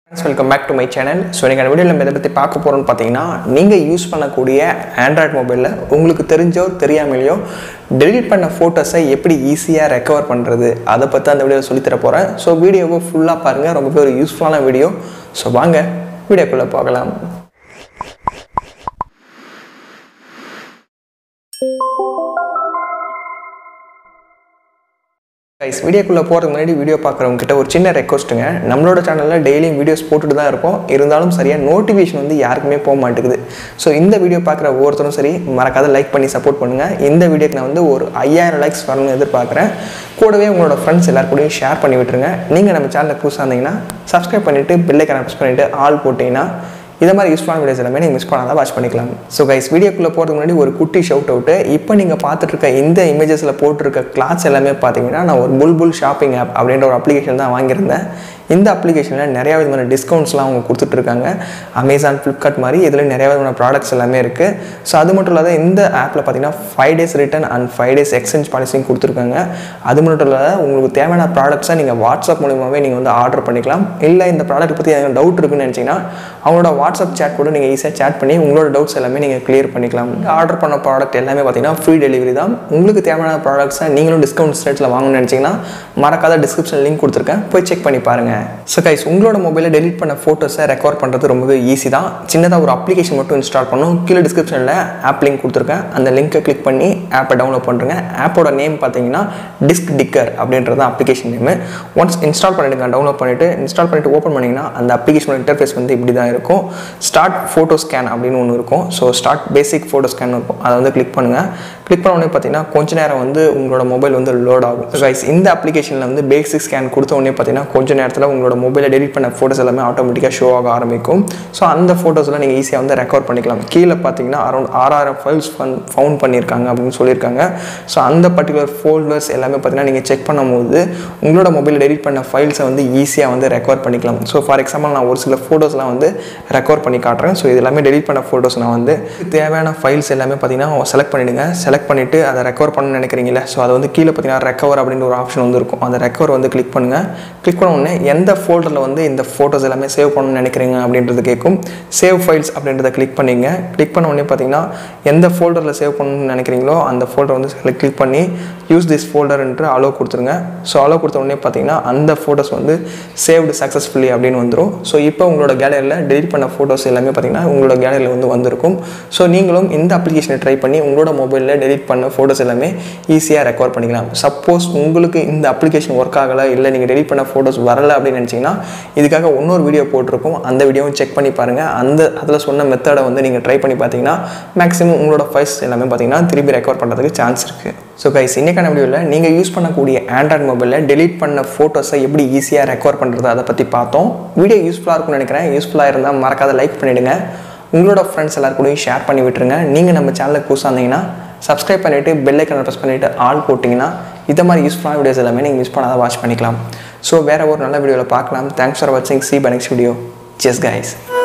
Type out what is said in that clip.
friends welcome back to my channel so நீங்கள் வீடியோவில் நம்ம எதை பற்றி பார்க்க போகிறோம்னு பார்த்தீங்கன்னா நீங்கள் யூஸ் பண்ணக்கூடிய ஆண்ட்ராய்ட் மொபைலில் உங்களுக்கு தெரிஞ்சோ தெரியாமலையோ டெலிட் பண்ண ஃபோட்டோஸை எப்படி ஈஸியாக ரெக்கவர் பண்ணுறது அதை பற்றி அந்த வீடியோ சொல்லித்தர போகிறேன் ஸோ வீடியோவை ஃபுல்லாக பாருங்கள் ரொம்பவே ஒரு யூஸ்ஃபுல்லான வீடியோ ஸோ வாங்க வீடியோக்குள்ளே போகலாம் கைஸ் வீடியோக்குள்ளே போகிறதுக்கு முன்னாடி வீடியோ பார்க்குறவங்க கிட்ட ஒரு சின்ன ரெக்வஸ்ட்டுங்க நம்மளோட சேனலில் டெய்லியும் வீடியோஸ் போட்டுட்டு தான் இருப்போம் இருந்தாலும் சரியாக நோட்டிஃபிகேஷன் வந்து யாருக்குமே போக மாட்டேங்குது ஸோ இந்த வீடியோ பார்க்குற ஒவ்வொருத்தரும் சரி மறக்காத லைக் பண்ணி சப்போர்ட் பண்ணுங்கள் இந்த வீடியோக்கு நான் வந்து ஒரு ஐயாயிரம் லைக்ஸ் வரணும்னு எதிர்பார்க்குறேன் கூடவே உங்களோட ஃப்ரெண்ட்ஸ் எல்லார் கூடயும் ஷேர் பண்ணி விட்டுருங்க நீங்கள் நம்ம சேனலில் புதுசாக இருந்தீங்கன்னா சப்ஸ்கிரைப் பண்ணிவிட்டு பெல்லைக்கான ப்ரெஸ் பண்ணிவிட்டு ஆல் போட்டிங்கன்னா இதை மாதிரி யூஸ்ஃபுல்லான வீடியோஸ் எல்லாமே நீங்கள் மிஸ் பண்ணாதான் வாட்ச் பண்ணிக்கலாம் ஸோ கைஸ் வீடியோக்குள்ளே போகிறதுக்கு முன்னாடி ஒரு குட்டி ஷவுட் அவுட்டு இப்போ நீங்கள் பார்த்துட்டு இருக்க இந்த இமேஜஸில் போட்டிருக்க கிளாத்ஸ் எல்லாமே பார்த்தீங்கன்னா நான் ஒரு புல்புல் ஷாப்பிங் ஆப் அப்படின்ற ஒரு அப்ளிகேஷன் தான் வாங்கியிருந்தேன் இந்த அப்ளிகேஷனில் நிறையா விதமான டிஸ்கவுண்ட்ஸ்லாம் அவங்க கொடுத்துட்ருக்காங்க அமேசான் ஃப்ளிப்கார்ட் மாதிரி இதில் நிறைய விதமான ப்ராடக்ட்ஸ் எல்லாமே இருக்குது ஸோ அது மட்டும் இல்லாத இந்த ஆப்பில் பார்த்தீங்கன்னா five days return and five days exchange பாலிசியும் கொடுத்துருக்காங்க அது மட்டும் இல்லாத உங்களுக்கு தேவையான ப்ராடக்ட்ஸை நீங்கள் வாட்ஸ்அப் மூலியமாகவே நீங்கள் வந்து ஆர்டர் பண்ணிக்கலாம் இல்லை இந்த ப்ராடக்ட் பற்றி எதாவது டவுட் இருக்குன்னு நினச்சிங்கன்னா அவங்களோட வாட்ஸ்அப் சேட் கூட நீங்கள் ஈஸியாக சேட் பண்ணி உங்களோட டவுட்ஸ் எல்லாமே நீங்கள் கிளியர் பண்ணிக்கலாம் ஆர்டர் பண்ண ப்ராடக்ட் எல்லாமே பார்த்தீங்கன்னா ஃப்ரீ டெலிவரி தான் உங்களுக்கு தேவையான ப்ராடக்ட்ஸை நீங்களும் டிஸ்கவுண்ட் ரேட்டில் வாங்கணும்னு நினச்சிங்கன்னா மறக்காத டிஸ்கிரிப்ஷன் லிங்க் கொடுத்துருக்கேன் போய் செக் பண்ணி பாருங்கள் ஸோ கைஸ் உங்களோட மொபைலில் டெலிட் பண்ண ஃபோட்டோஸை ரெக்கார்ட் பண்ணுறது ரொம்பவே ஈஸி தான் சின்னதாக ஒரு அப்ளிகேஷன் மட்டும் இன்ஸ்டால் பண்ணணும் கீழே டிஸ்கிரிப்ஷனில் ஆப் லிங்க் கொடுத்துருக்கேன் அந்த லிங்க்கை கிளிக் பண்ணி ஆப்பை டவுன்லோட் பண்ணுறேங்க ஆப்போட நேம் பார்த்தீங்கன்னா டிஸ்க் டிக்கர் அப்படின்றது அப்ளிகேஷன் நேமு ஒன்ஸ் இன்ஸ்டால் பண்ணிவிடுங்க டவுன்லோட் பண்ணிவிட்டு இன்ஸ்டால் பண்ணிவிட்டு ஓப்பன் பண்ணிங்கன்னா அந்த அப்ளிகேஷனோட இன்டர்ஃபேஸ் வந்து இப்படி தான் இருக்கும் ஸ்டார்ட் ஃபோட்டோ ஸ்கேன் அப்படின்னு ஒன்று இருக்கும் so start basic photo scan இருக்கும் அதை வந்து கிளிக் பண்ணுங்கள் கிளிக் பண்ண உடனே பார்த்தீங்கன்னா கொஞ்ச நேரம் வந்து உங்களோட மொபைல் வந்து லோட் ஆகும் கைஸ் இந்த அப்ளிகேஷனில் வந்து பேசிக் ஸ்கேன் கொடுத்த உடனே பார்த்தீங்கன்னா கொஞ்ச நேரத்தில் உங்களோட மொபைலில் டெலிட் பண்ண ஃபோட்டோஸ் எல்லாமே ஆட்டோமேட்டிக்காக ஷோ ஆக ஆரம்பிக்கும் ஸோ அந்த ஃபோட்டோஸ்லாம் நீங்கள் ஈஸியாக வந்து ரெக்கார்ட் பண்ணிக்கலாம் கீழே பார்த்தீங்கன்னா அரௌண்ட் ஆறாயிரம் ஃபைல்ஸ் ஃபன் ஃபவுண்ட் பண்ணியிருக்காங்க அப்படின்னு சொல்லியிருக்காங்க ஸோ அந்த பர்டிகுலர் ஃபோல்டர்ஸ் எல்லாமே பார்த்தீங்கன்னா நீங்கள் செக் பண்ணும்போது உங்களோட மொபைலில் டெலிட் பண்ண ஃபைல்ஸை வந்து ஈஸியாக வந்து ரெக்கார்ட் பண்ணிக்கலாம் ஸோ ஃபார் எக்ஸாம்பிள் நான் ஒரு சில ஃபோட்டோஸ்லாம் வந்து ரெக்கார்ட் பண்ணி காட்டுறேன் ஸோ இது எல்லாமே டெலிட் பண்ண ஃபோட்டோஸ் நான் வந்து தேவையான ஃபைல்ஸ் எல்லாமே பார்த்தீங்கன்னா செலக்ட் பண்ணிவிடுங்க செலக்ட் பண்ணிவிட்டு அதை ரெக்கவர் பண்ணணும்னு நினைக்கிறீங்களா ஸோ அதை வந்து கீழே பார்த்தீங்கன்னா ரெக்கவர் அப்படின்ற ஒரு ஆப்ஷன் வந்து இருக்கும் அந்த ரெக்கவர் வந்து கிளிக் பண்ணுங்கள் கிளிக் பண்ண உடனே எந்த ஃபோல்டரில் வந்து இந்த ஃபோட்டோஸ் எல்லாமே சேவ் பண்ணணும்னு நினைக்கிறீங்க அப்படின்றது கேட்கும் சேவ் ஃபைல்ஸ் அப்படின்றத கிளிக் பண்ணிங்க கிளிக் பண்ண உடனே பார்த்தீங்கன்னா எந்த ஃபோல்டரில் சேவ் பண்ணணும்னு நினைக்கிறீங்களோ அந்த ஃபோல்டர் வந்து கிளிக் பண்ணி யூஸ் திஸ் ஃபோல்டர் என்று அலோ கொடுத்துருங்க ஸோ அலோ கொடுத்த உடனே பார்த்தீங்கன்னா அந்த ஃபோட்டோஸ் வந்து சேவ்டு சக்ஸஸ்ஃபுல்லி அப்படின்னு வந்துடும் ஸோ இப்போ உங்களோட கேலரியில் டெலிட் பண்ண ஃபோட்டோஸ் எல்லாமே பார்த்தீங்கன்னா உங்களோட கேலரியில் வந்து வந்திருக்கும் ஸோ நீங்களும் இந்த அப்ளிகேஷனை ட்ரை பண்ணி உங்களோட மொபைலில் டெலிட் பண்ண ஃபோட்டோஸ் எல்லாமே ஈஸியாக ரெக்கவர் பண்ணிக்கலாம் சப்போஸ் உங்களுக்கு இந்த அப்ளிகேஷன் ஒர்க் ஆகலை இல்லை நீங்கள் டெலிட் பண்ண ஃபோட்டோஸ் வரலை அப்படின்னு நினச்சிங்கன்னா இதுக்காக இன்னொரு வீடியோ போட்டிருக்கோம் அந்த வீடியோவும் செக் பண்ணி பாருங்கள் அந்த அதில் சொன்ன மெத்தடை வந்து நீங்கள் ட்ரை பண்ணி பார்த்தீங்கன்னா மேக்ஸிமம் உங்களோட ஃபைல்ஸ் எல்லாமே பார்த்தீங்கன்னா திருப்பி ரெக்கவர் பண்ணுறதுக்கு சான்ஸ் இருக்குது ஸோ கைஸ் இன்றைக்கான வீடியோவில் நீங்கள் யூஸ் பண்ணக்கூடிய ஆண்ட்ராய்ட் மொபைலில் டெலிட் பண்ண ஃபோட்டோஸை எப்படி ஈஸியாக ரெக்கவர் பண்ணுறது அதை பற்றி பார்த்தோம் வீடியோ யூஸ்ஃபுல்லாக இருக்கும்னு நினைக்கிறேன் யூஸ்ஃபுல்லாக இருந்தால் மறக்காத லைக் பண்ணிவிடுங்க உங்களோட ஃப்ரெண்ட்ஸ் எல்லாரு கூடயும் ஷேர் பண்ணி விட்டுருங்க நீங்கள் நம்ம சேனலுக்கு புதுசாக இருந்தீங்கன்னா சப்ஸ்கிரைப் பண்ணிவிட்டு பெல் ஐக்கனை ப்ரெஸ் பண்ணிவிட்டு ஆல் போட்டிங்கன்னா இதை மாதிரி யூஸ்ஃபுல்லான வீடியோஸ் எல்லாமே நீங்கள் மிஸ் பண்ணாத வாட்ச் பண்ணிக்கலாம் ஸோ வேறு ஒரு நல்ல வீடியோவில் பார்க்கலாம் தேங்க்ஸ் ஃபார் வாட்சிங் சி பை நெக்ஸ்ட் வீடியோ ஜெஸ் கைஸ்